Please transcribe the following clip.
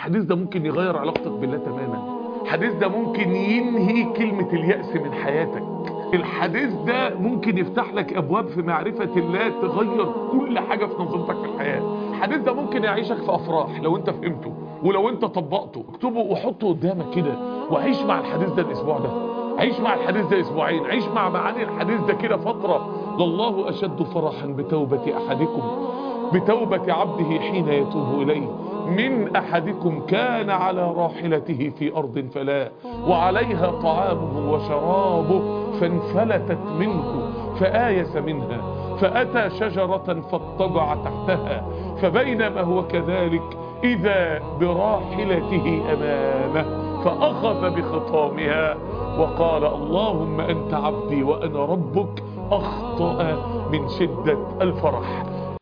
الحديث ده ممكن يغير علاقتك بالله تماما الحديث ده ممكن ينهي كلمة اليأس من حياتك الحديث ده ممكن يفتح لك ابواب في معرفة الله تغير كل حاجة في نظرتك في الحياة الحديث ده ممكن يعيشك في افراح لو انت فهمته ولو انت طبقته اكتبه وحطه قدامك كده وعيش مع الحديث ده الاسبوع ده عيش مع الحديث ده اسبوعين عيش مع معاني الحديث ده كده فترة لله اشد فرحا بتوبة احدكم بتوبة عبده حين يتوب إليه من أحدكم كان على راحلته في أرض فلا وعليها طعامه وشرابه فانفلتت منه فآيس منها فأتى شجرة فاضطجع تحتها فبينما هو كذلك إذا براحلته أمامه فأخذ بخطامها وقال اللهم أنت عبدي وأنا ربك أخطأ من شدة الفرح